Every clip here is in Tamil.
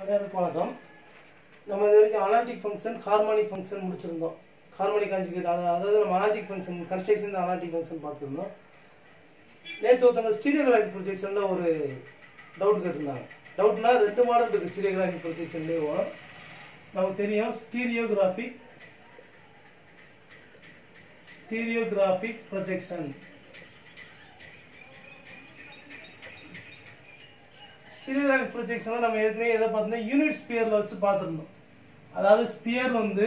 அனைவருக்கும் வணக்கம் நம்ம இது வரைக்கும் அனாலிட்டிக் ஃபங்க்ஷன் ஹார்மோனிக் ஃபங்க்ஷன் முடிச்சிருந்தோம் ஹார்மோனிக் கான்ஜுகேட் அதாவது நம்ம analytic function construction analytic function பார்த்துருந்தோம் நேற்று ஒருத்தவங்க ஸ்டீரியோகிராஃபிக் ப்ரொஜெக்ஷனில் ஒரு டவுட் கேட்டிருந்தாங்க டவுட்னா ரெண்டு மாடல் இருக்குது ஸ்டீரியோகிராஃபிக் ப்ரொஜெக்ஷன்லேயும் நமக்கு தெரியும் ஸ்டீரியோகிராஃபிக் ஸ்டீரியோகிராஃபிக் ப்ரொஜெக்ஷன் ஸ்டீரியோகிராஃபிக் ப்ரொஜெக்ஷனில் நம்ம ஏற்கனவே எதை பார்த்தோம்னா யூனிட் ஸ்பியரில் வச்சு பார்த்துருந்தோம் அதாவது ஸ்பியர் வந்து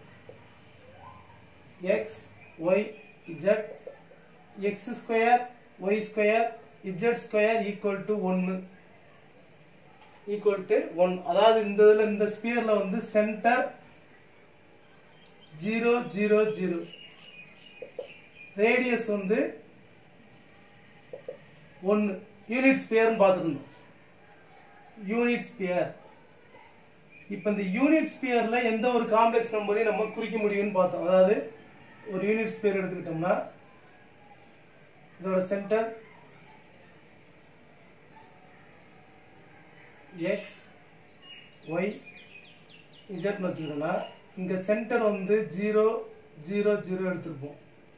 x y z x square y square z square equal to ஒன்று ஈக்குவல் டு ஒன் அதாவது இந்த இதில் இந்த ஸ்பியரில் வந்து centre zero zero zero radius வந்து ஒன்று யூனிட் ஸ்பியர்னு பார்த்துருந்தோம் யூனிட் ஸ்பியர் இப்போ இந்த யூனிட் ஸ்பியர்ல எந்த ஒரு காம்ப்ளெக்ஸ் நம்பரையும் நம்ம குறிக்க முடியும்னு பார்த்தோம் அதாவது ஒரு யூனிட் ஸ்பியர் எடுத்துக்கிட்டோம்னா இதோட சென்டர் எக்ஸ் ஒய் இஜட்னு வச்சுக்கிட்டோம்னா இங்க சென்டர் வந்து ஜீரோ ஜீரோ ஜீரோ எடுத்திருப்போம்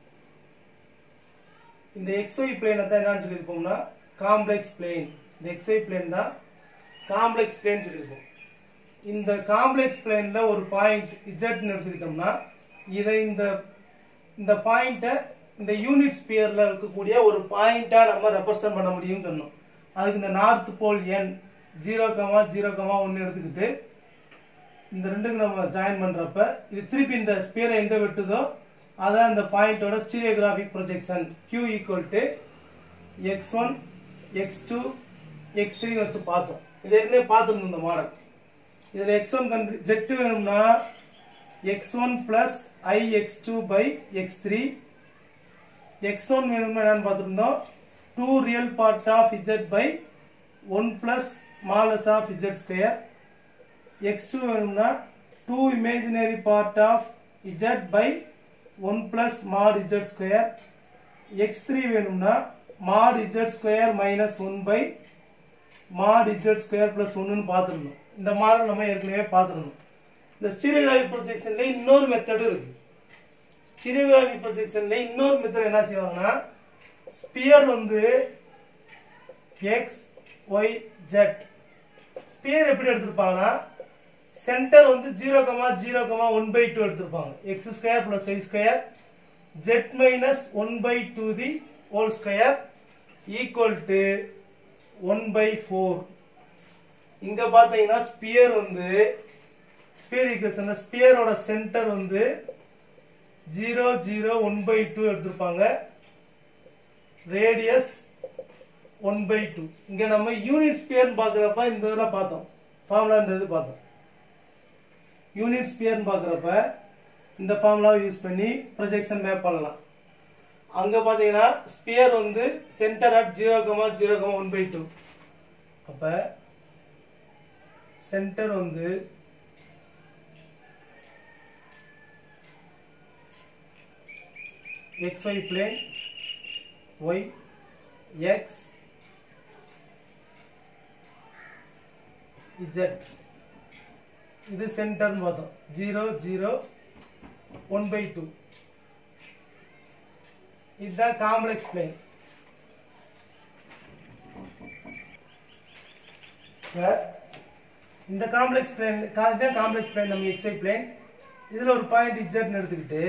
இந்த எக்ஸ்ஒய் பிளேனை தான் என்னன்னு சொல்லியிருப்போம்னா காம்ப்ளெக்ஸ் பிளேன் இந்த எக்ஸ்ஒய் பிளேன் தான் காம்ப்ளெக்ஸ் பிளேன் சொல்லியிருப்போம் இந்த காம்ப்ளெக்ஸ் பிளேன்ல ஒரு பாயிண்ட் இஜட்னு எடுத்துக்கிட்டோம்னா இதை இந்த இந்த பாயிண்ட்டை இந்த யூனிட் ஸ்பியர்ல இருக்கக்கூடிய ஒரு பாயிண்டா நம்ம ரெப்ரசன்ட் பண்ண முடியும்னு சொன்னோம் அதுக்கு இந்த north pole N zero comma zero comma ஒன்று எடுத்துக்கிட்டு இந்த ரெண்டுக்கு நம்ம ஜாயின் பண்றப்ப இது திருப்பி இந்த ஸ்பியரை எங்க வெட்டுதோ அதான் இந்த பாயிண்டோட stereographic projection Q equal to x one x two x த்ரீன்னு வச்சு பார்த்தோம் இது ஏற்கனவே பார்த்துருந்தோம் இந்த மாடல் இதில் எக்ஸ் ஒன் கண்டு ஜெட்டு வேணும்னா x one plus i x two by x three x one வேணும்னா என்னன்னு பார்த்துருந்தோம் two real part of z by one plus modulus of Z square x two வேணும்னா two imaginary part of z by one plus mod z square x three வேணும்னா mod z square minus one by mod z square plus ஒன்றுன்னு பார்த்துருந்தோம் இந்த மாடல் நம்ம ஏற்கனவே பார்த்துருந்தோம் இந்த ஸ்டீரியோகிராஃபிக் ப்ரொஜெக்ஷன்ல இன்னொரு மெத்தடும் இருக்கு ஸ்டீரியோகிராஃபிக் ப்ரொஜெக்ஷன்ல இன்னொரு மெத்தட் என்ன செய்வாங்கன்னா ஸ்பியர் வந்து எக்ஸ் ஒய் ஜெட் ஸ்பியர் எப்படி எடுத்திருப்பாங்கன்னா சென்டர் வந்து zero comma zero comma one by two எடுத்திருப்பாங்க x square plus y square z minus one by two the whole square equal to one by four இங்க பாத்தீங்கன்னா ஸ்பியர் வந்து ஸ்பியர் ஈக்குவேஷன் ஸ்பியரோட சென்டர் வந்து zero zero one by two எடுத்திருப்பாங்க ரேடியஸ் ஒன் பை டூ இங்க நம்ம யூனிட் ஸ்பியர் பாக்குறப்ப இந்த இதெல்லாம் பார்த்தோம் ஃபார்முலா இந்த இது பார்த்தோம் யூனிட் ஸ்பியர் பாக்குறப்ப இந்த ஃபார்முலாவை யூஸ் பண்ணி ப்ரொஜெக்ஷன் மேப் பண்ணலாம் அங்க பாத்தீங்கன்னா ஸ்பியர் வந்து centre at zero comma zero comma one by two அப்ப சென்டர் வந்து xy plane y x z இது சென்டர்னு பார்த்தோம் zero zero one by two இதுதான் காம்ப்ளெக்ஸ் பிளேன் இந்த காம்ப்ளெக்ஸ் பிளேன் இதுதான் காம்ப்ளெக்ஸ் பிளேன் நம்ம எக்ஸ்ஐ பிளேன் இதுல ஒரு பாயிண்ட் இஜட்னு எடுத்துக்கிட்டு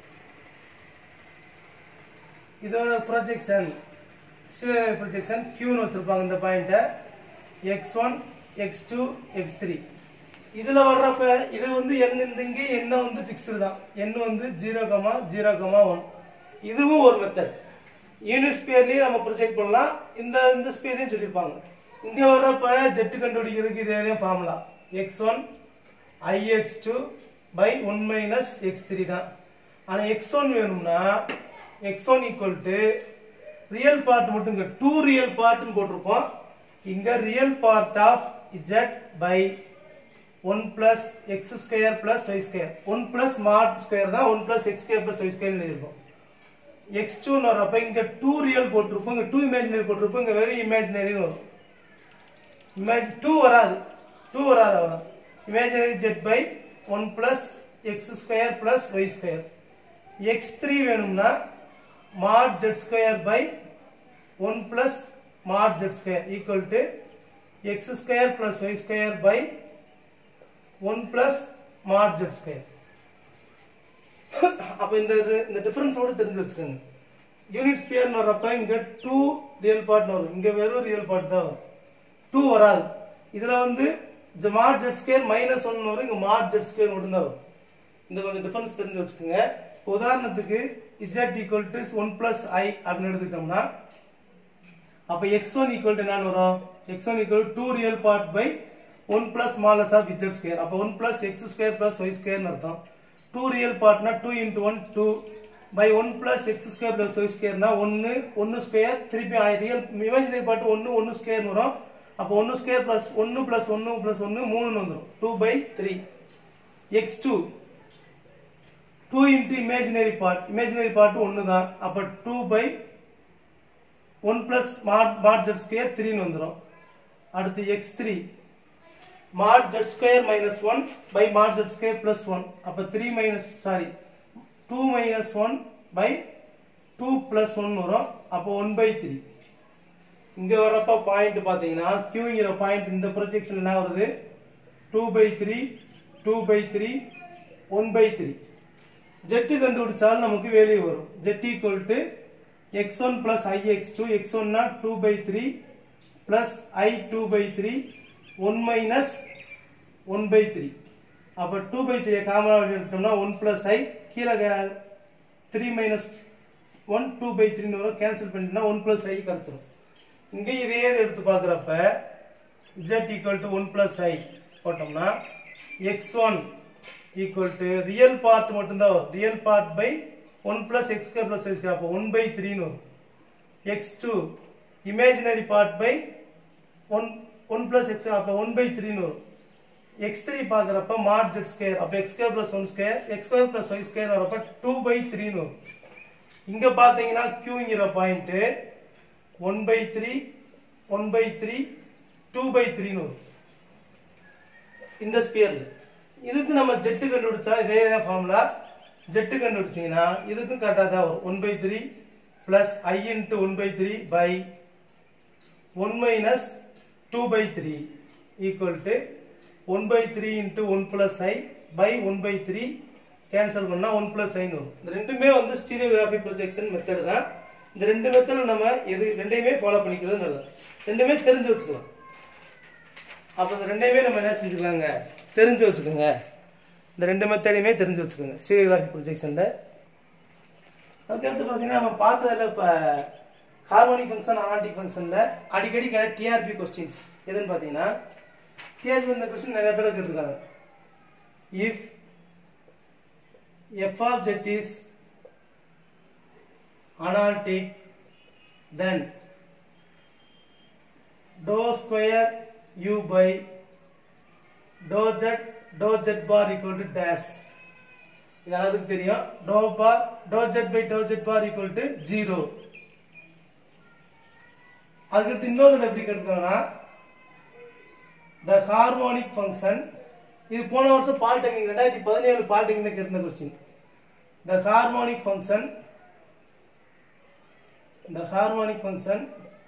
இதோட ப்ரொஜெக்ஷன் ப்ரொஜெக்ஷன் கியூன்னு வச்சிருப்பாங்க இந்த பாயிண்ட்டை x one x two x three இதில் வர்றப்ப இது வந்து என் இந்த இங்கே என்ன வந்து ஃபிக்ஸ்டு தான் என் வந்து zero comma zero comma one இதுவும் ஒரு மெத்தட் யூனிட் ஸ்பியர்லேயும் நம்ம ப்ரொஜெக்ட் பண்ணலாம் இந்த இந்த ஸ்பியர்லையும் சொல்லியிருப்பாங்க இங்கே வர்றப்ப ஜெட்டு கண்டுபிடிக்கிறதுக்கு இதே formula x one i x two by one minus x three தான் ஆனால் எக்ஸ் ஒன் வேணும்னா x one equal to real part மட்டும் இங்க டூ ரியல் பார்ட்னு போட்டிருப்போம் இங்க real part of z by one plus X square plus y square one plus mod square தான் one plus X square plus y square இருக்கும் எக்ஸ் டூன்னு வர்றப்ப இங்க டூ ரியல் போட்டிருப்போம் இங்க டூ இமேஜினரி போட்டிருப்போம் இங்க வெறும் இமேஜினரின்னு வரும் இமேஜ் டூ வராது டூ வராது அவ்வளோ imaginary z by one plus X square plus y square x three வேணும்னா mod z square by one plus mod z square equal to x square plus y square by one plus mod z square அப்போ இந்த இந்த டிஃபரன்ஸோட தெரிஞ்சு வச்சுக்கோங்க யூனிட் ஸ்பியர்னு வர்றப்ப இங்க டூ ரியல் பார்ட்னு வரும் இங்க வெறும் ரியல் பார்ட் தான் வரும் டூ வராது இதுல வந்து mod z square minus one வரும் இங்க மாட் ஜெட் ஸ்கொயர் மட்டும் தான் வரும் இந்த கொஞ்சம் டிஃபரன்ஸ் தெரிஞ்சு வச்சுக்கோங்க இப்போ உதாரணத்துக்கு Z equal to one plus i அப்படின்னு எடுத்துக்கிட்டோம்னா அப்ப எக்ஸ் ஒன் ஈக்குவல் டு என்னன்னு வரும் X one equal to real part by one plus modulus of Z square அப்போ one plus X square plus Y ஸ்கொயர்னு அர்த்தம் டூ ரியல் பார்ட்னா two into one two by one plus X square plus Y ஸ்கொயர்னா ஒன்று ஒன்று ஸ்கொயர் திருப்பி ரியல் இமேஜினரி பார்ட் ஒன்று ஒன்று ஸ்கொயர்னு வரும் அப்போ ஒன்று ஸ்கொயர் பிளஸ் ஒன்று பிளஸ் ஒன்று பிளஸ் ஒன்று மூணுன்னு வந்துடும் two by three x two two into imaginary part imaginary part ஒன்று தான் அப்போ two by one plus mod mod z square த்ரீன்னு வந்துடும் அடுத்து x three mod z square minus one by mod z square plus one அப்போ three minus sorry two minus one by two plus one வரும் அப்போ ஒன் பை த்ரீ இங்கே வரப்ப பாயிண்ட் பார்த்தீங்கன்னா கியூங்கிற பாயிண்ட் இந்த ப்ரொஜெக்ஷன் என்ன வருது two by three two by three one by three z கண்டுபிடிச்சாலும் நமக்கு வேல்யூ வரும் z equal to x one plus i x two x ஒன்னா two by three plus i two by three one minus one by three அப்போ டூ பை த்ரீ காமனாக எடுத்தோம்னா ஒன் பிளஸ் ஐ கீழே three minus one two by த்ரீன்னு வரும் கேன்சல் பண்ணிட்டோம்னா ஒன் பிளஸ் ஐ கிடச்சிரும் இங்கே இதே எடுத்து பார்க்குறப்ப z equal to one plus i போட்டோம்னா x one equal to real part மட்டும்தான் வரும் real part by one plus X square plus y square அப்போ ஒன் பை த்ரீன்னு வரும் x two imaginary part by one one plus x அப்போ ஒன் பை த்ரீன்னு வரும் எக்ஸ் த்ரீ பார்க்குறப்ப மாட் ஜெட் ஸ்கொயர் அப்போ x square plus one square x square plus y square வரப்ப டூ பை த்ரீன்னு வரும் இங்கே பார்த்தீங்கன்னா கியூங்கிற point one by three one by three two by த்ரீன்னு வரும் இந்த ஸ்பியர்ல இதுக்கு நம்ம ஜெட்டு கண்டுபிடிச்சா இதே தான் ஃபார்முலா ஜெட்டு கண்டுபிடிச்சீங்கன்னா இதுக்கும் கரெக்டாக தான் வரும் one by three plus i into one by three by one minus two by three equal to one by three into one plus i by one by three cancel பண்ணா ஒன் பிளஸ் ஐன்னு வரும் இந்த ரெண்டுமே வந்து ஸ்டீரியோகிராஃபி ப்ரொஜெக்ஷன் மெத்தட் தான் இந்த ரெண்டு மெத்தடில் நம்ம எது ரெண்டையுமே ஃபாலோ பண்ணிக்கிறது நல்லது ரெண்டுமே தெரிஞ்சு வச்சுக்கலாம் அப்போ இந்த ரெண்டையுமே நம்ம என்ன செஞ்சுக்கலாங்க தெரிஞ்சு வச்சுக்கோங்க இந்த ரெண்டு மெத்தடையுமே தெரிஞ்சு வச்சுக்கோங்க ஸ்டீரியோகிராஃபி ப்ரொஜெக்ஷனில் அதுக்கடுத்து பார்த்தீங்கன்னா நம்ம பார்த்ததில் இப்போ ஹார்மோனிக் ஃபங்க்ஷன் அனாலிட்டிக் ஃபங்க்ஷனில் அடிக்கடி கேட்ட டிஆர்பி கொஸ்டின்ஸ் எதுன்னு பார்த்தீங்கன்னா டிஆர்பி இந்த கொஸ்டின் நிறைய தடவை கேட்டிருக்காங்க if f of z is analytic then dou square u by dou z dou z bar equal to dash இது எல்லாத்துக்கும் தெரியும் dou bar dou z by dou z bar equal to 0 அதுக்கடுத்து இன்னொரு எப்படி கேட்கிறாங்கன்னா the harmonic function இது போன வருஷம் பாலிடெக்னிக் ரெண்டாயிரத்தி பதினேழு பாலிடெக்னிக் கேட்டிருந்த question the harmonic function the harmonic function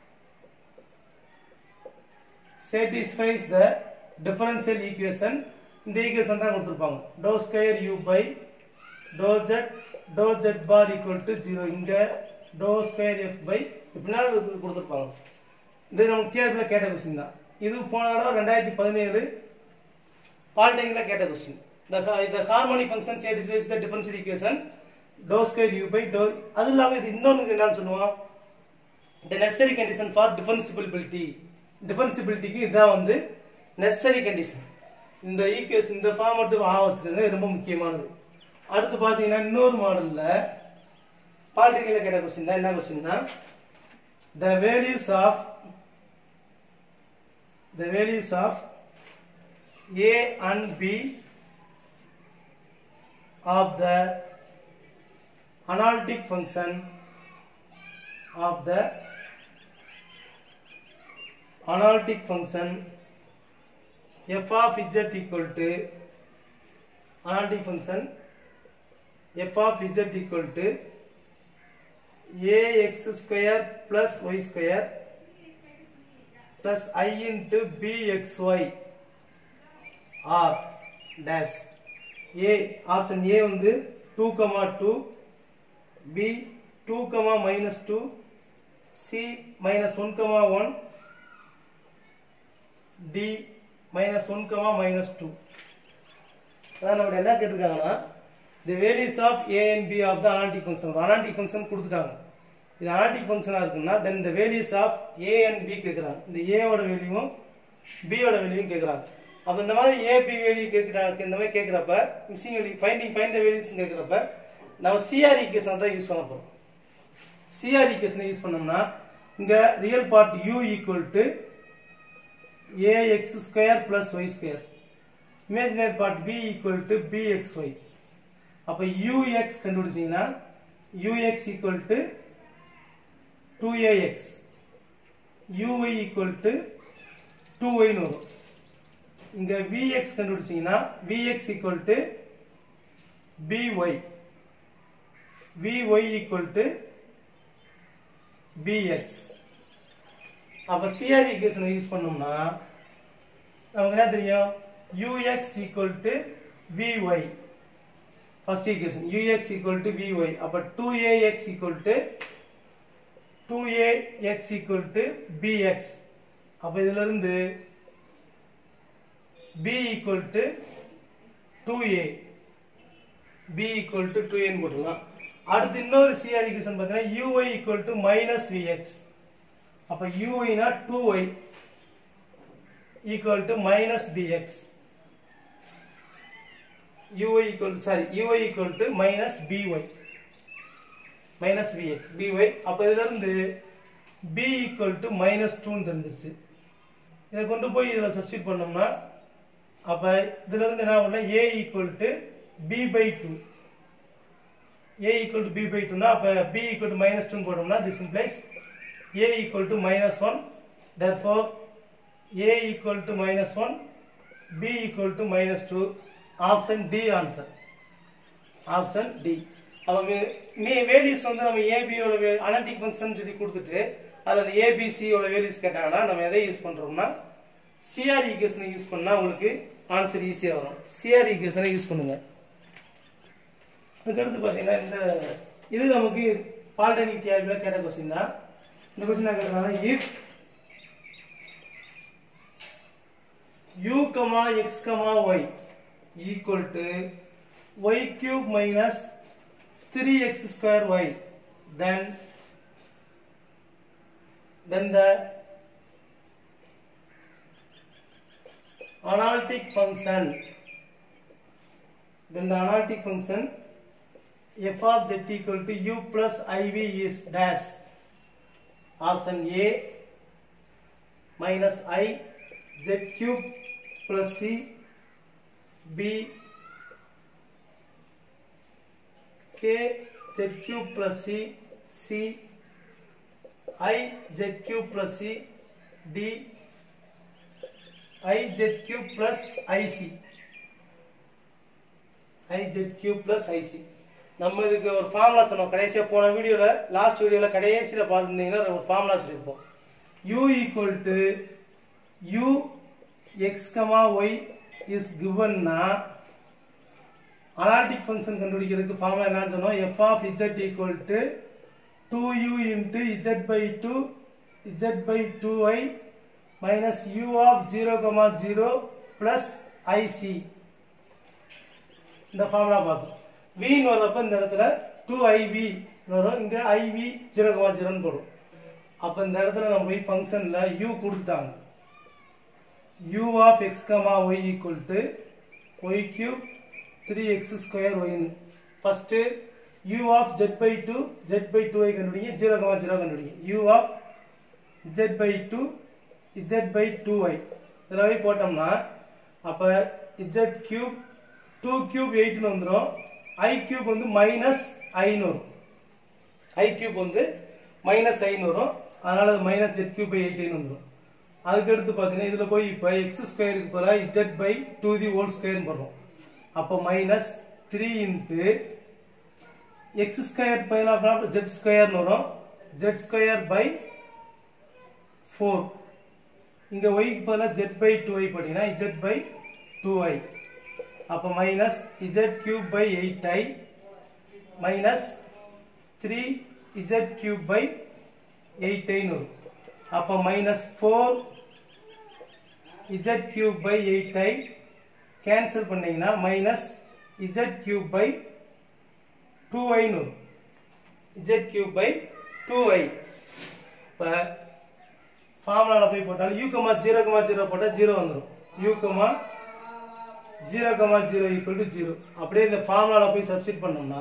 satisfies the differential equation இந்த ஈக்குவேஷன் தான் கொடுத்துருப்பாங்க doh square u by doh z doh z bar equal to zero இங்க டோ ஸ்கொயர் எஃப் பை இப்படினாலும் கொடுத்துருப்பாங்க இது நமக்கு டிஆர்பியில் கேட்ட கொஸ்டின் தான் இது போன தடவை ரெண்டாயிரத்தி பதினேழு பாலிடெக்னிக்கில் கேட்ட question the the harmonic function satisfies the differential equation dou square u by dou அது இல்லாம இது இன்னொன்னு என்னன்னு சொல்லுவோம் the necessary condition for differentiability differentiabilityக்கு இதுதான் வந்து necessary condition இந்த ஈக்குவேஷன் இந்த ஃபார்ம் மட்டும் ஆ வச்சுக்கோங்க இது ரொம்ப முக்கியமானது அடுத்து பாத்தீங்கன்னா இன்னொரு மாடல்ல பாலிட்டிக்கல கேட்ட கொஸ்டின் தான் என்ன கொஸ்டின்னா the values of the values of a and b of the analytic function of the analytic function f of z equal to analytic function f of z equal to ax square plus y square plus i into bxy r dash a option a வந்து 2 comma 2 b 2 comma minus 2 c minus 1 comma 1 d minus 1 comma minus 2 அதான் நம்ம என்ன கேட்டிருக்காங்கன்னா the values of a and b of the analytic function ஒரு analytic function கொடுத்துட்டாங்க இது analytic ஃபங்க்ஷனாக இருக்குன்னா then the values of a and b கேட்குறாங்க இந்த a ஓட வேல்யூவும் b ஓட வேல்யூவும் கேட்குறாங்க அப்போ இந்த மாதிரி a b வேல்யூ கேட்குறாங்க இந்த மாதிரி கேட்குறப்ப missing value finding find the values கேட்குறப்ப நம்ம சிஆர் ஈக்குவேஷன் தான் யூஸ் பண்ண போகிறோம் சிஆர் ஈக்குவேஷனை யூஸ் பண்ணோம்னா இங்க real part u equal to ax square plus y square imaginary part b equal to bxy அப்ப ux கண்டுபிடிச்சீங்கன்னா ux equal to 2ax uy equal to 2y னு வரும் இங்க vx கண்டுபிடிச்சீங்கன்னா vx equal to by vy equal to bx அப்ப சிஆர் ஈக்குவேஷனை யூஸ் பண்ணோம்னா நமக்கு என்ன தெரியும் ux equal to vy first equation ux equal to vy அப்ப 2ax equal to 2ax equal to bx அப்ப இதுல இருந்து b equal to 2a b equal to 2a ன்னு போட்டுக்கலாம் அடுத்து இன்னொரு சிஆர் ஈக்குவேஷன் பார்த்தீங்கன்னா uy equal to minus vx அப்ப uy னா 2y equal to minus bx uy equal sorry uy equal to minus by minus vx by அப்ப இதுல இருந்து b ஈக்குவல் டு மைனஸ் டூன்னு தெரிஞ்சிருச்சு இதை கொண்டு போய் இதுல சப்ஸ்டிட் பண்ணோம்னா அப்ப இதுல இருந்து என்ன பண்ணலாம் a equal to b by two a equal to b by 2 னா அப்ப b equal to minus 2 போட்டோம்னா this implies a equal to minus 1 therefore a equal to minus 1 b equal to minus 2 option d answer option d அப்ப மீ வேல்யூஸ் வந்து நம்ம ab யோட அனலிட்டிக் ஃபங்க்ஷன் சொல்லி கொடுத்துட்டு அதுல அந்த abc யோட வேல்யூஸ் கேட்டாங்கன்னா நம்ம எதை யூஸ் பண்றோம்னா cr ஈக்குவேஷனை யூஸ் பண்ணா உங்களுக்கு ஆன்சர் ஈஸியா வரும் cr ஈக்குவேஷனை யூஸ் பண்ணுங்க அதுக்கடுத்து பார்த்தீங்கன்னா இந்த இது நமக்கு பால்டனிக் தியாரியில் கேட்ட கொஸ்டின் தான் இந்த கொஸ்டின் கேட்டதுனால if u comma x comma y equal to y cube minus three x square y then then the analytic function then the analytic function f of z equal to u plus iv is dash option a minus i z cube plus c b k z cube plus c c i z cube plus c d i z cube plus ic i z cube plus ic நம்ம இதுக்கு ஒரு ஃபார்முலா சொன்னோம் கடைசியா போன வீடியோல லாஸ்ட் வீடியோல கடைசியில பார்த்துருந்தீங்கன்னா ஒரு ஃபார்முலா சொல்லியிருப்போம் u ஈக்குவல் டு u x கமா y இஸ் கிவன்னா அனாலிட்டிக் ஃபங்க்ஷன் கண்டுபிடிக்கிறதுக்கு ஃபார்முலா என்னன்னு சொன்னோம் f of z equal to 2u into z by two z by two i minus u of zero comma zero plus i c இந்த ஃபார்முலா பார்த்தோம் வின்னு வர்றப்ப இந்த இடத்துல டூ ஐவி வரும் இங்க ஐவி ஜீரோ கமா ஜீரோன்னு போடும் அப்ப இந்த இடத்துல நம்ம போய் ஃபங்க்ஷன்ல u கொடுத்துட்டாங்க u of x comma y equal to y cube three x square ஒய்னு first u of z by two z by two i கண்டுபிடிங்க ஜீரோ கமா ஜீரோ கண்டுபிடிங்க u of z by two i z by two i இதில் போய் போட்டோம்னா அப்போ இஜெட் கியூப் டூ கியூப் எயிட்னு வந்துடும் ஐ கியூப் வந்து மைனஸ் ஐன்னு வரும் ஐ கியூப் வந்து மைனஸ் ஐன்னு வரும் அதனால அது மைனஸ் ஜெட் கியூப் பை எயிட்டின்னு வந்துடும் அதுக்கு அடுத்து பார்த்தீங்கன்னா இதில் போய் இப்போ எக்ஸ் ஸ்கொயருக்கு பதிலாக i z by two the whole ஸ்கொயர்னு போடுறோம் அப்போ minus three into x square பதிலாக ஜெட் ஸ்கொயர்னு வரும் ஜெட் ஸ்கொயர் பை ஃபோர் இங்கே ஒய்க்கு பதிலாக ஜெட் பை டூ ஐ போட்டிங்கன்னா இஜெட் பை டூ ஐ அப்போ minus i z cube by eight i minus three i z cube by eight ஐன்னு வரும் அப்போ minus four i z cube by eight i cancel பண்ணீங்கன்னா minus i z cube by two ஐன்னு வரும் i z cube by two i இப்போ ஃபார்முலாவில் போய் போட்டால் u comma zero comma zero போட்டால் ஜீரோ வந்துடும் u comma zero comma zero equal to zero அப்படியே இந்த ஃபார்முலாவில் போய் சப்ஸ்டிட் பண்ணோம்னா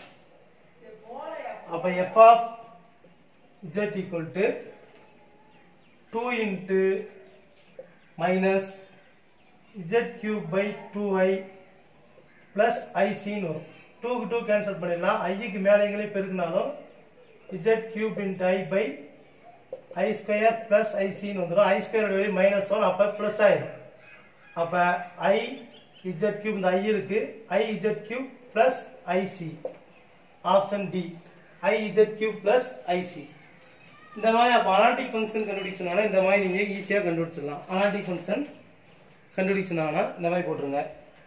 அப்போ f of z equal to two into minus i z cube by two i plus ஐசின்னு வரும் டூக்கு டூ கேன்சல் பண்ணிடலாம் ஐக்கு மேலேங்களே பெருக்கினாலும் i z cube into i by i square plus ஐசின்னு வந்துடும் ஐ ஸ்கொயர் வெளியே மைனஸ் ஒன் அப்போ ப்ளஸ் ஆயிடும் அப்போ ஐ இஜெட் கியூப் இந்த ஐ இருக்கு i i z cube plus i c option d i i z cube plus i c இந்த மாதிரி அப்போ அனாட்டிக் ஃபங்க்ஷன் கண்டுபிடிச்சனால இந்த மாதிரி நீங்கள் ஈஸியாக கண்டுபிடிச்சிடலாம் அனாட்டிக் ஃபங்க்ஷன் கண்டுபிடிச்சனால இந்த மாதிரி போட்டுருங்க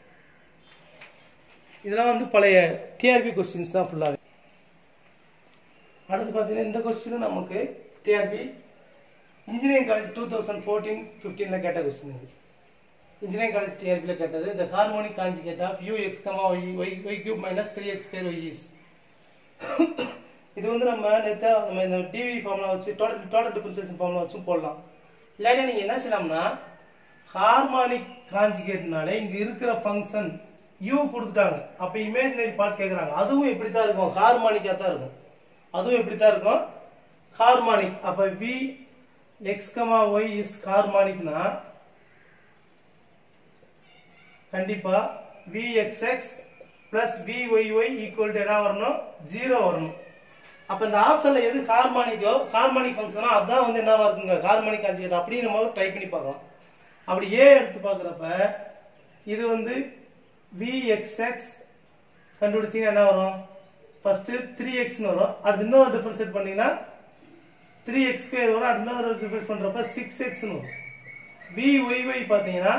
இதெல்லாம் வந்து பழைய டிஆர்பி கொஸ்டின்ஸ் தான் ஃபுல்லாகவே அடுத்து பார்த்தீங்கன்னா இந்த கொஸ்டினும் நமக்கு TRB engineering college two thousand fourteen ஃபிஃப்டீனில் கேட்ட கொஸ்டின் இது இன்ஜினியரிங் காலேஜ் டிஆர்பியில் கேட்டது இந்த harmonic conjugate of u x comma y y y cube minus three x square y is இது வந்து நம்ம நேற்று நம்ம இந்த டிவி ஃபார்முலா வச்சு டோட்டல் டோட்டல் டிஃபரன்சியேஷன் ஃபார்முலா வச்சும் போடலாம் இல்லாட்டி நீங்கள் என்ன செய்யலாம்னா ஹார்மானிக் கான்ஜுகேட்னாலே இங்கே இருக்கிற ஃபங்க்ஷன் யூ கொடுத்துட்டாங்க அப்போ இமேஜினரி பார்ட் கேட்குறாங்க அதுவும் இப்படி தான் இருக்கும் ஹார்மானிக்காக தான் இருக்கும் அதுவும் இப்படி தான் இருக்கும் ஹார்மானிக் அப்போ v x comma y is ஹார்மானிக்னா கண்டிப்பா v x x plus v y y equal to என்ன வரணும் ஜீரோ வரணும் அப்ப இந்த ஆப்ஷன்ல எது ஹார்மானிக்கோ ஹார்மானிக் ஃபங்க்ஷனோ அதான் வந்து என்னவா இருக்குங்க ஹார்மானிக் கான்ஜுகேட் அப்படி நம்ம ட்ரை பண்ணி பார்க்கலாம் அப்படி ஏ எடுத்து பார்க்குறப்ப இது வந்து வி எக்ஸ் எக்ஸ் கண்டுபிடிச்சிங்கன்னா என்ன வரும் ஃபர்ஸ்ட் த்ரீ எக்ஸ்னு வரும் அடுத்து இன்னொரு டிஃபரன்ஷியேட் பண்ணீங்கன்னா த்ரீ எக்ஸ் ஸ்கொயர் வரும் அடுத்து இன்னொரு டிஃபரன்ஸ் பண்றப்ப சிக்ஸ் எக்ஸ்னு வரும் வி ஒய் ஒய் பார்த்தீங்கன்னா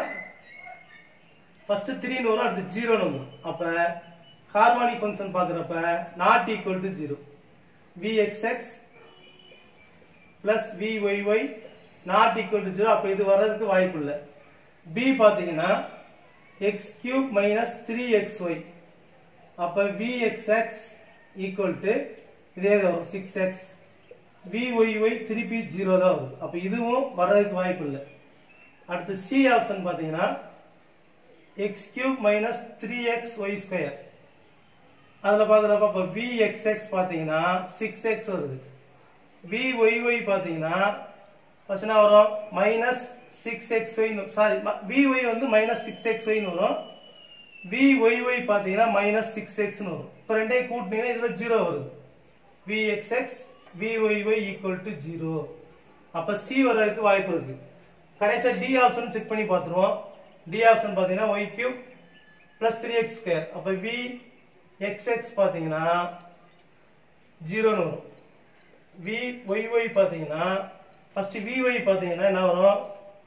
ஃபர்ஸ்ட் த்ரீன்னு வரும் அடுத்து ஜீரோன்னு வரும் அப்போ ஹார்மானிக் ஃபங்க்ஷன் பார்க்குறப்ப not equal to zero v x x plus v y y not equal to zero அப்போ இது வர்றதுக்கு வாய்ப்பு இல்லை பி பார்த்தீங்கன்னா x cube minus three x y அப்போ v x x equal to இதே தான் வரும் six x v y y திருப்பி ஜீரோ தான் வரும் அப்போ இதுவும் வர்றதுக்கு வாய்ப்பு இல்லை அடுத்து சி ஆப்ஷன் பார்த்தீங்கன்னா x cube minus three x y square அதில் பார்க்குறப்ப இப்போ வி எக்ஸ் எக்ஸ் பார்த்தீங்கன்னா சிக்ஸ் எக்ஸ் வருது வி ஒய் ஒய் பார்த்தீங்கன்னா ஃபர்ஸ்ட் என்ன வரும் மைனஸ் சிக்ஸ் எக்ஸ் ஒய்னு சாரி வி ஒய் வந்து மைனஸ் சிக்ஸ் எக்ஸ் ஒய்னு வரும் வி ஒய் ஒய் பார்த்தீங்கன்னா மைனஸ் சிக்ஸ் எக்ஸ்னு வரும் இப்போ ரெண்டையும் கூட்டினீங்கன்னா இதில் ஜீரோ வருது v x x v y y equal to zero அப்போ சி வர்றதுக்கு வாய்ப்பு இருக்கு கடைசியாக டி ஆப்ஷன் செக் பண்ணி பார்த்துருவோம் டி ஆப்ஷன் பார்த்தீங்கன்னா y cube plus three x square அப்போ வி எக்ஸ் எக்ஸ் பார்த்தீங்கன்னா ஜீரோன்னு வரும் வி ஒய் ஒய் பார்த்தீங்கன்னா ஃபர்ஸ்ட் வி ஒய் பார்த்தீங்கன்னா என்ன வரும்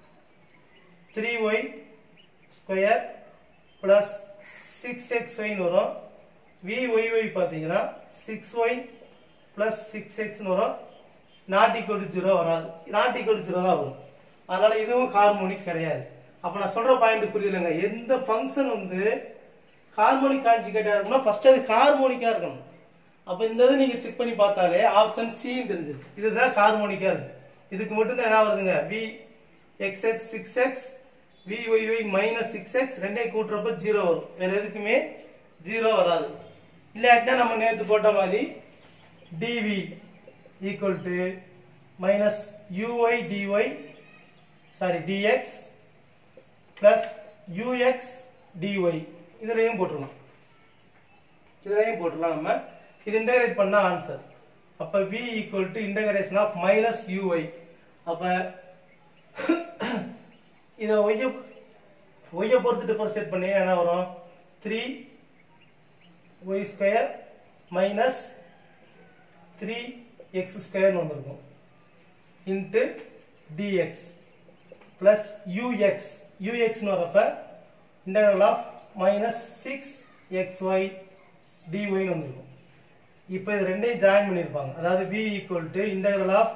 three y square plus six x ஒய்னு வரும் வி ஒய் ஒய் பார்த்தீங்கன்னா சிக்ஸ் ஒய் பிளஸ் சிக்ஸ் எக்ஸ்னு வரும் நாட் ஈக்குவல் டு ஜீரோ வராது நாட் ஈக்குவல் டு ஜீரோ தான் வரும் அதனால இதுவும் ஹார்மோனிக் கிடையாது அப்ப நான் சொல்ற பாயிண்ட் புரியுதுலங்க எந்த ஃபங்க்ஷன் வந்து ஹார்மோனிக் கான்ஜுகேட்டா இருக்கும்னா ஃபர்ஸ்ட் அது ஹார்மோனிக்கா இருக்கணும் அப்ப இந்த இது நீங்க செக் பண்ணி பார்த்தாலே ஆப்ஷன் சி தெரிஞ்சிருச்சு இதுதான் ஹார்மோனிக்கா இருக்கு இதுக்கு மட்டும் தான் என்ன வருதுங்க v x x six x v y y minus six x ரெண்டையும் கூட்டுறப்ப ஜீரோ வரும் வேற எதுக்குமே ஜீரோ வராது இல்லாட்டினா நம்ம நேற்று போட்ட மாதிரி d v equal to minus u y d y sorry d x plus u x d y இதுலையும் போட்டுருலாம் இதுலையும் போட்டுடலாம் நம்ம இது இன்டகிரேட் பண்ணா ஆன்சர் அப்ப v equal to integration of minus u y அப்ப இதை ஒய்ய ஒய்யை பொறுத்து டிஃபரன்ஷியேட் பண்ணி என்ன வரும் three y square minus three x ஸ்கொயர்னு வந்திருக்கும் இன்ட்டு டிஎக்ஸ் பிளஸ் யூஎக்ஸ் யூஎக்ஸ்னு வரப்ப integral of minus six x y டிஒய்னு வந்திருக்கும் இப்போ இது ரெண்டையும் ஜாயின் பண்ணியிருப்பாங்க அதாவது v equal to integral of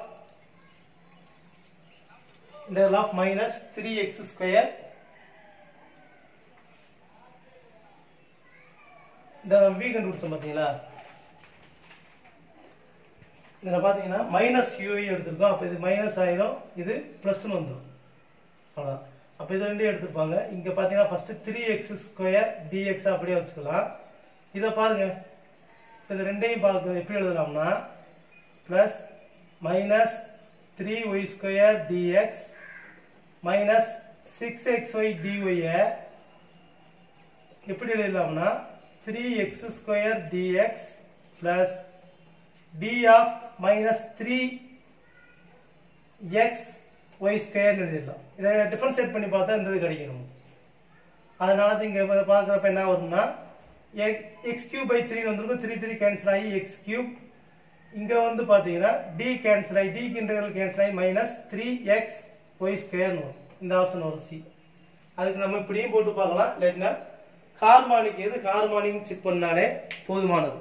integral of minus three x square இந்த v கண்டுபிடிச்சோம் பார்த்தீங்களா இதில் பார்த்தீங்கன்னா மைனஸ் யூஐ எடுத்திருக்கோம் அப்போ இது மைனஸ் ஆயிரும் இது ப்ளஸ்னு வந்துடும் அவ்வளோதான் அப்போ இது ரெண்டையும் எடுத்துப்பாங்க இங்கே பார்த்தீங்கன்னா first three x square d x அப்படியே வச்சுக்கலாம் இதை பாருங்க இப்போ இது ரெண்டையும் பார்க்க எப்படி எழுதலாம்னா plus minus three y square d x minus six x y டிஒய்யை எப்படி எழுதலாம்னா three x square d x plus d of minus three x y ஸ்கொயர்னு எழுதிடலாம் இதை டிஃபரன்ஷியேட் பண்ணி பார்த்தா இந்த இது கிடைக்கும் நமக்கு. அதனால தான் இங்கே பார்க்குறப்ப என்ன வரும்னா எக்ஸ் கியூப் பை த்ரீ வந்திருக்கும் த்ரீ த்ரீ கேன்சல் ஆகி எக்ஸ் கியூப் இங்கே வந்து பார்த்தீங்கன்னா டி கேன்சல் ஆகி டிக்கு இன்டர்வல் கேன்சல் ஆகி மைனஸ் த்ரீ எக்ஸ் ஒய் ஸ்கொயர்னு வரும் இந்த ஆப்ஷன் வரும் சி அதுக்கு நம்ம இப்படியும் போட்டு பார்க்கலாம் இல்லைன்னா ஹார்மானிக் எது ஹார்மானிக் செக் பண்ணாலே போதுமானது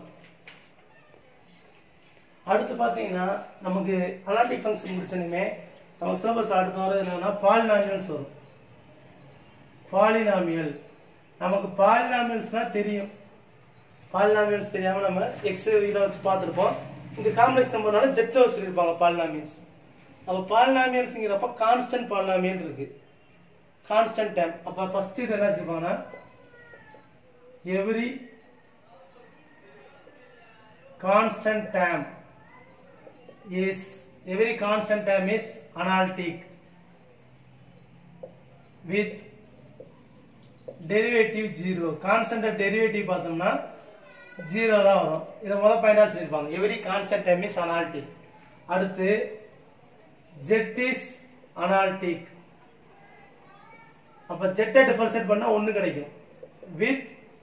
அடுத்து பார்த்தீங்கன்னா நமக்கு அனாலிட்டிக் ஃபங்க்ஷன் முடிச்சனுமே நம்ம சிலபஸ் அடுத்து வரது என்னன்னா பாலினாமியல்ஸ் வரும் பாலினாமியல் நமக்கு பாலினாமியல்ஸ்னா தெரியும் பாலினாமியல்ஸ் தெரியாம நம்ம எக்ஸ் இதை வச்சு பார்த்துருப்போம் இந்த காம்ப்ளெக்ஸ் நம்பர்னால ஜெட்ல சொல்லியிருப்பாங்க பாலினாமியல்ஸ் அப்போ பாலினாமியல்ஸ்ங்கிறப்ப கான்ஸ்டன்ட் பாலினாமியல் இருக்கு கான்ஸ்டன்ட் டைம் அப்போ ஃபர்ஸ்ட் இது என்ன வச்சிருப்பாங்கன்னா every constant term is every constant term is analytic with derivative 0 constant derivative பார்த்தோம்னா 0 தான் வரும் இதை முதல் பாயிண்டா சொல்லியிருப்பாங்க every constant term is analytic அடுத்து z is analytic அப்ப z டிஃபரன்ஷியேட் பண்ணா ஒன்னு கிடைக்கும் with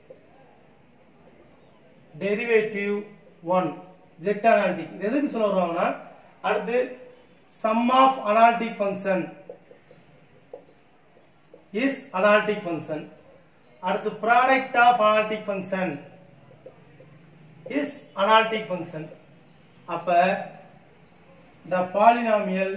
derivative one z analytic இது எதுக்கு சொல்ல வருவாங்கன்னா அடுத்து sum of analytic function is analytic function அடுத்து product of analytic function is analytic function அப்ப the polynomial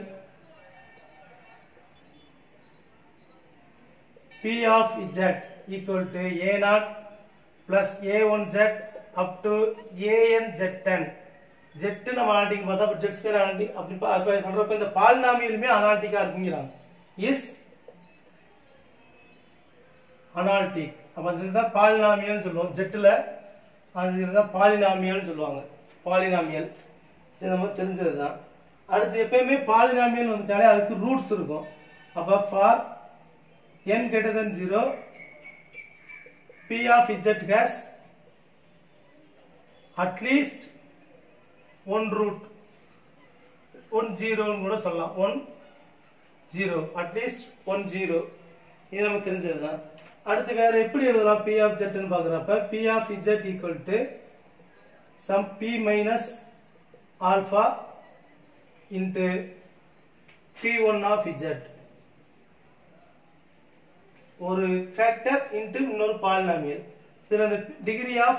p of z equal to a naught plus a1z up to an z10 z நம்ம அனாலிட்டிக் பார்த்தா அப்ப z ஸ்கொயர் அனாலிட்டிக் அப்படி பா- அப்ப சொல்றப்ப இந்த பாலினாமியலுமே அனாலிட்டிக்கா இருக்குங்கிறாங்க இஸ் அனாலிட்டிக் அப்ப இதுதான் பாலினாமியல் சொல்லுவோம் ஜெட்டில் அது இதுதான் பாலினாமியல் சொல்லுவாங்க பாலினாமியல் இது நம்ம தெரிஞ்சது தான் அடுத்து எப்பயுமே பாலினாமியல் வந்துட்டாலே அதுக்கு ரூட்ஸ் இருக்கும் அப்ப for n greater than 0 p of z has at least one root one ஜீரோன்னு கூட சொல்லலாம் one zero at least one zero இது நமக்கு தெரிஞ்சது தான் அடுத்து வேற எப்படி எழுதலாம் பி ஆஃப் ஜெட்னு பார்க்குறப்ப p of z equal to some p minus alpha into p one of z ஒரு ஃபேக்டர் இன்ட்டு இன்னொரு பாலினாமியல் இதில் அந்த degree of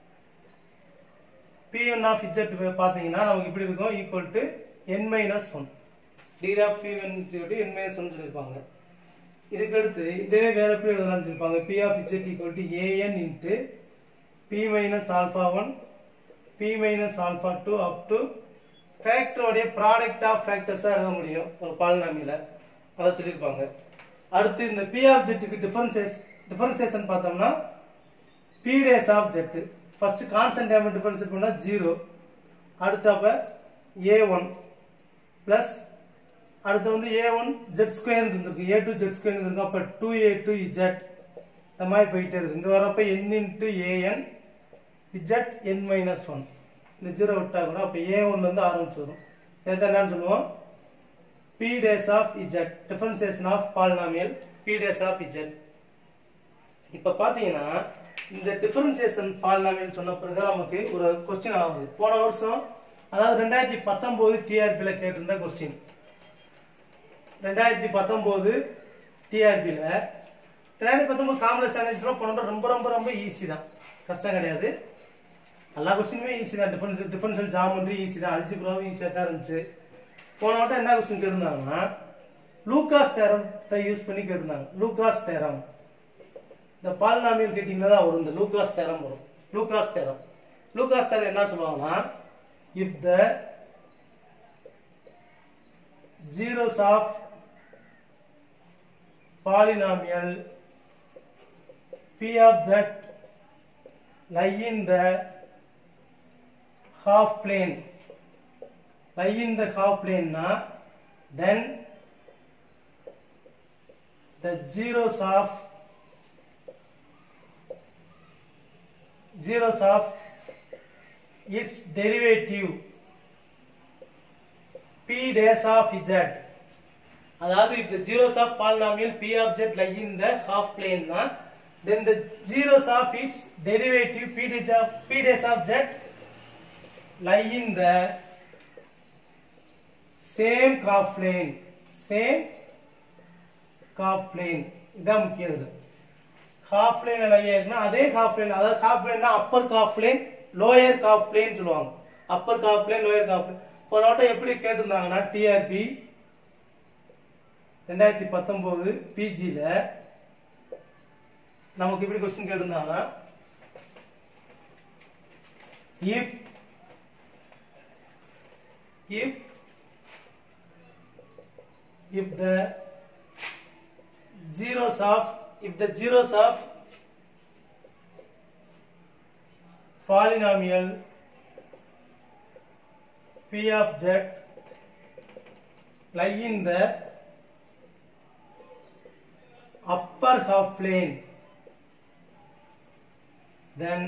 p one of z பார்த்தீங்கன்னா நமக்கு இப்படி இருக்கும் equal to n minus one degree of p one n minus one சொல்லியிருப்பாங்க இதுக்கு அடுத்து இதே வேற எப்படி எழுதலாம்னு சொல்லியிருப்பாங்க p of z equal to a n into p minus alpha one p minus alpha two up to ஃபேக்டரோடைய ப்ராடக்ட் ஆஃப் ஃபேக்டர்ஸாக எழுத முடியும் ஒரு பாலினாமியில் அதை சொல்லியிருப்பாங்க அடுத்து இந்த பி ஆஃப் ஜெட்டுக்கு டிஃபரன்சேஸ் டிஃபரன்சியேஷன் பார்த்தோம்னா p dash of z first constant time differentiate பண்ணா ஜீரோ அடுத்து அப்ப ஏ ஒன் பிளஸ் அடுத்து வந்து ஏ ஒன் ஜெட் ஸ்கொயர் இருந்திருக்கு ஏ டூ ஜெட் ஸ்கொயர் இருந்திருக்கு அப்ப டூ ஏ டூ இஜெட் இந்த மாதிரி போயிட்டே இருக்கு இங்க வரப்ப n into a n z n minus one இந்த ஜீரோ விட்டா கூட அப்ப ஏ ஒன்ல இருந்து ஆரம்பிச்சு வரும் இதை என்னன்னு சொல்லுவோம் p days of z differentiation of polynomial p days of z இப்ப பாத்தீங்கன்னா இந்த டிஃபரன்சியேஷன் பாலினாமியல் சொன்ன பிறகு நமக்கு ஒரு கொஸ்டின் ஆகுது போன வருஷம் அதாவது ரெண்டாயிரத்தி பத்தொன்பது டிஆர்பியில் கேட்டிருந்த கொஸ்டின் ரெண்டாயிரத்தி பத்தொன்பது டிஆர்பியில் ரெண்டாயிரத்தி பத்தொன்பது காங்கிரஸ் அனாலிசிஸ்லாம் போனோம்னா ரொம்ப ரொம்ப ரொம்ப ஈஸி தான் கஷ்டம் கிடையாது எல்லா கொஸ்டினுமே ஈஸி தான் டிஃபரன்ஸ் டிஃபரன்ஷியல் ஜாமெட்ரி ஈஸி தான் அல்ஜிப்ராவும் ஈஸியாக தான் இருந்துச்சு போன வட்டம் என்ன கொஸ்டின் கேட்டிருந்தாங்கன்னா லூகாஸ் தேரத்தை யூஸ் பண்ணி கேட்டிருந்தாங்க லூகாஸ் தேரம் இந்த பாலினாமியல் கேட்டிங்களா தான் வரும் இந்த லூகாஸ் தேரம் வரும் லூகாஸ் தேரம் லூகாஸ் தேரம் என்ன சொல்லுவாங்கன்னா if the zeros of polynomial p of z lie in the half plane lie in the half plane na then the zeros of zeros of its derivative p dash of z அதாவது if the zeros of polynomial p of z lie in the half plane na then the zeros of its derivative p dash of p dash of z lie in the same half plane same half plane இதான் முக்கியம் இதுல half plane லை இருக்குன்னா அதே half plane அதாவது half plane Appar half plane lower half plane சொல்லுவாங்க Appar half plane lower half plane போன வட்டம் எப்படி கேட்டிருந்தாங்கன்னா டிஆர்பி ரெண்டாயிரத்தி பத்தொன்பது பிஜியில் நமக்கு எப்படி கொஸ்டின் கேட்டிருந்தாங்கன்னா if if if the zeros of if the zeros of polynomial p of z lie in the upper half plane then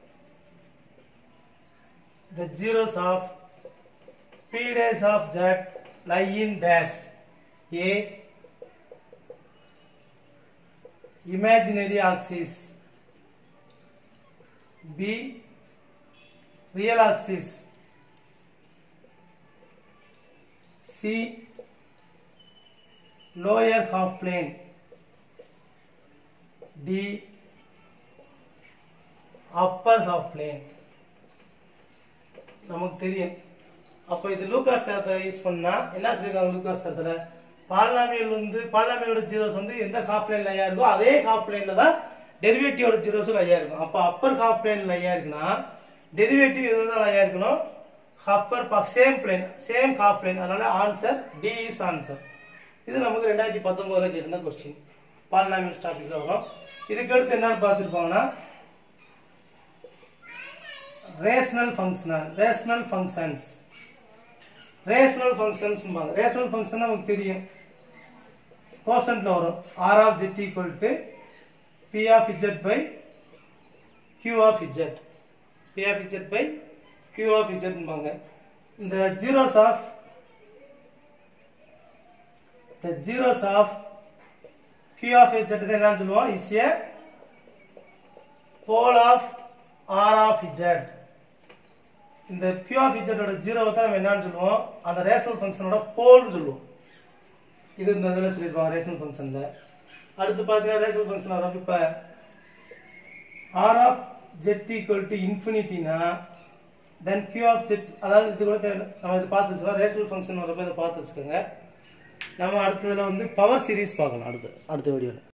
the zeros of p dash of z lie in dash a imaginary axis b real axis C lower half plane D upper half plane நமக்கு தெரியும் அப்போ இது லூகாஸ் தரத்தை யூஸ் பண்ணா என்ன சொல்லிருக்காங்க லூகாஸ் தரத்துல பாலினாமியல் வந்து பாலினாமியலோட ஜீரோஸ் வந்து எந்த ஹாஃப் லைன்ல ஐயா இருக்கோ அதே ஹாஃப் லைன்ல தான் டெரிவேட்டிவோட ஜீரோஸும் ஐயா இருக்கும் அப்போ அப்பர் ஹாஃப் லைன்ல ஐயா இருக்குன்னா டெரிவேட்டிவ் எதுதான் ஐயா இருக்கணும் upper same plane same half plane அதனால ஆன்சர் டி இஸ் ஆன்சர் இது நமக்கு ரெண்டாயிரத்தி பத்தொன்பதுல கேட்டிருந்த கொஸ்டின் பாலினாமியல் டாபிக்ல வரும் இதுக்கு அடுத்து என்னன்னு பார்த்துருப்பாங்கன்னா rational functional rational functions rational functions rational function நமக்கு தெரியும் கோசன்ட்ல வரும் r of z equal to p of z by q of z p of z by q of z பாங்க இந்த zeros of the zeros of q of z என்ன சொல்லுவோம் is a pole of r of z இந்த q of z ஓட ஜீரோவை தான் நம்ம என்னன்னு சொல்லுவோம் அந்த ரேஷனல் ஃபங்க்ஷனோட போல்னு சொல்லுவோம் இது இந்த இதில் சொல்லியிருப்பாங்க ரேஷனல் ஃபங்க்ஷன்ல அடுத்து பார்த்தீங்கன்னா ரேஷனல் ஃபங்க்ஷன் வரும் இப்போ r of z equal to இன்ஃபினிட்டினா தென் கியூ ஆஃப் ஜெட் அதாவது இது கூட தேவை நம்ம இது பார்த்து வச்சுக்கலாம் ரேஷனல் ஃபங்க்ஷன் வரப்போ இதை பார்த்து வச்சுக்கோங்க நம்ம அடுத்ததுல வந்து பவர் சீரிஸ் பார்க்கலாம் அடுத்து அடுத்த வீடியோவில்